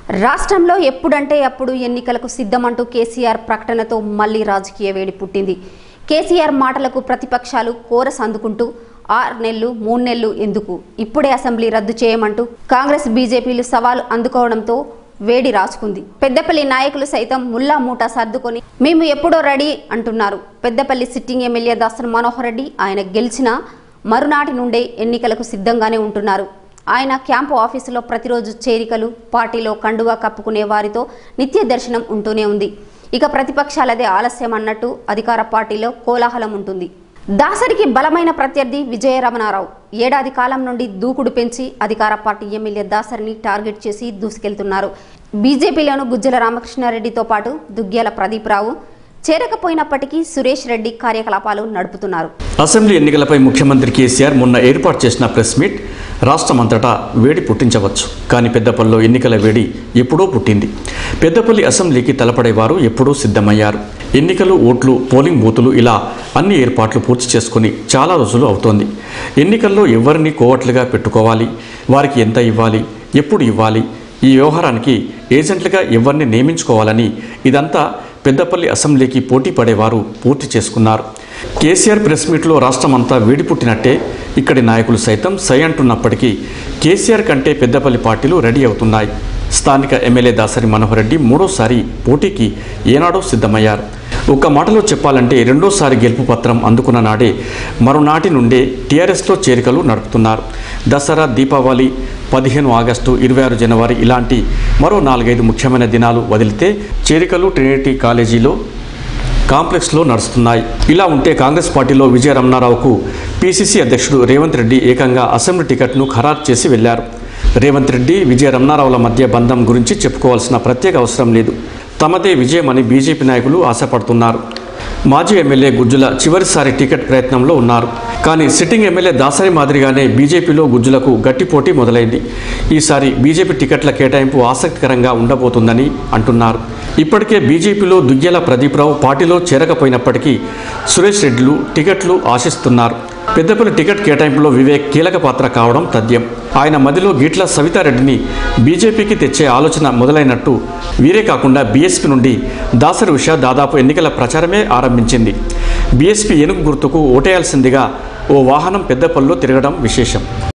రాష్ట్రంలో ఎప్పుడంటే అప్పుడు ఎన్నికలకు సిద్ధమంటూ కేసీఆర్ ప్రకటనతో మళ్లీ రాజకీయ వేడి పుట్టింది కేసీఆర్ మాటలకు ప్రతిపక్షాలు కోరస్ అందుకుంటూ ఆరు నెలలు మూడు నెలలు ఎందుకు ఇప్పుడే అసెంబ్లీ రద్దు చేయమంటూ కాంగ్రెస్ బీజేపీలు సవాలు అందుకోవడంతో వేడి రాచుకుంది పెద్దపల్లి నాయకులు సైతం ముల్లా మూట సర్దుకొని మేము ఎప్పుడో రెడీ అంటున్నారు పెద్దపల్లి సిట్టింగ్ ఎమ్మెల్యే దాసన్ మనోహర్ రెడ్డి ఆయన గెలిచిన మరునాటి నుండే ఎన్నికలకు సిద్ధంగానే ఉంటున్నారు ఆయన క్యాంపు ఆఫీసులో ప్రతిరోజు చేరికలు పార్టీలో కండువా కప్పుకునే వారితో నిత్య దర్శనం ఉంటూనే ఉంది ఇక ప్రతిపక్షాలదే ఆలస్యం అన్నట్టు అధికార పార్టీలో కోలాహలం ఉంటుంది దాసరికి బలమైన ప్రత్యర్థి విజయరమణారావు ఏడాది కాలం నుండి దూకుడు పెంచి అధికార పార్టీ ఎమ్మెల్యే దాసరిని టార్గెట్ చేసి దూసుకెళ్తున్నారు బీజేపీలోను గుజ్జల రామకృష్ణారెడ్డితో పాటు దుగ్గ్యాల ప్రదీప్ రావు చేరకపోయినప్పటికీ సురేష్ రెడ్డి కార్యకలాపాలు నడుపుతున్నారు అసెంబ్లీ ఎన్నికలపై ముఖ్యమంత్రి కేసీఆర్ మొన్న ఏర్పాటు చేసిన ప్రెస్ మీట్ రాష్ట్రమంతటా వేడి పుట్టించవచ్చు కానీ పెద్దపల్లిలో ఎన్నికల వేడి ఎప్పుడో పుట్టింది పెద్దపల్లి అసెంబ్లీకి తలపడేవారు ఎప్పుడూ సిద్ధమయ్యారు ఎన్నికలు ఓట్లు పోలింగ్ బూతులు ఇలా అన్ని ఏర్పాట్లు పూర్తి చేసుకుని చాలా రోజులు అవుతోంది ఎన్నికల్లో ఎవరిని కోవట్లుగా పెట్టుకోవాలి వారికి ఎంత ఇవ్వాలి ఎప్పుడు ఇవ్వాలి ఈ వ్యవహారానికి ఏజెంట్లుగా ఎవరిని నియమించుకోవాలని ఇదంతా పెద్దపల్లి అసెంబ్లీకి పోటీ పడేవారు పూర్తి చేసుకున్నారు కేసీఆర్ ప్రెస్ మీట్లో రాష్ట్రమంతా వేడి పుట్టినట్టే ఇక్కడి నాయకులు సైతం సై అంటున్నప్పటికీ కేసీఆర్ కంటే పెద్దపల్లి పార్టీలు రెడీ అవుతున్నాయి స్థానిక ఎమ్మెల్యే దాసరి మనోహర్ రెడ్డి మూడోసారి పోటీకి ఏనాడో సిద్ధమయ్యారు ఒక్క మాటలో చెప్పాలంటే రెండోసారి గెలుపు పత్రం అందుకున్న నాడే మరునాటి నుండే టీఆర్ఎస్లో చేరికలు నడుపుతున్నారు దసరా దీపావళి పదిహేను ఆగస్టు ఇరవై ఆరు జనవరి ఇలాంటి మరో నాలుగైదు ముఖ్యమైన దినాలు వదిలితే చేరికలు ట్రినిటీ కాలేజీలో కాంప్లెక్స్లో నడుస్తున్నాయి ఇలా ఉంటే కాంగ్రెస్ పార్టీలో విజయ రమణారావుకు పీసీసీ అధ్యక్షుడు రేవంత్ రెడ్డి ఏకంగా అసెంబ్లీ టికెట్ను ఖరారు చేసి వెళ్లారు రేవంత్ రెడ్డి విజయ రమణారావుల మధ్య బంధం గురించి చెప్పుకోవాల్సిన ప్రత్యేక అవసరం లేదు తమదే విజయమని బీజేపీ నాయకులు ఆశపడుతున్నారు మాజీ ఎమ్మెల్యే గుజ్జుల చివరిసారి టికెట్ ప్రయత్నంలో ఉన్నారు కానీ సిట్టింగ్ ఎమ్మెల్యే దాసరి మాదిరిగానే బీజేపీలో గుజ్జులకు గట్టి పోటీ మొదలైంది ఈసారి బీజేపీ టికెట్ల కేటాయింపు ఆసక్తికరంగా ఉండబోతుందని అంటున్నారు ఇప్పటికే బీజేపీలో దుగ్గ్యాల ప్రదీప్రావు పార్టీలో చేరకపోయినప్పటికీ సురేష్ రెడ్డిలు టికెట్లు ఆశిస్తున్నారు పెద్దపల్లి టికెట్ కేటాయింపులో వివేక్ కీలక పాత్ర కావడం తథ్యం ఆయన మదిలో గీట్ల సవితారెడ్డిని బీజేపీకి తెచ్చే ఆలోచన మొదలైనట్టు వీరే కాకుండా బీఎస్పీ నుండి దాసరి ఉష దాదాపు ఎన్నికల ప్రచారమే ఆరంభించింది బీఎస్పీ ఏనుగు గుర్తుకు ఓటేయాల్సిందిగా ఓ వాహనం పెద్దపల్లిలో తిరగడం విశేషం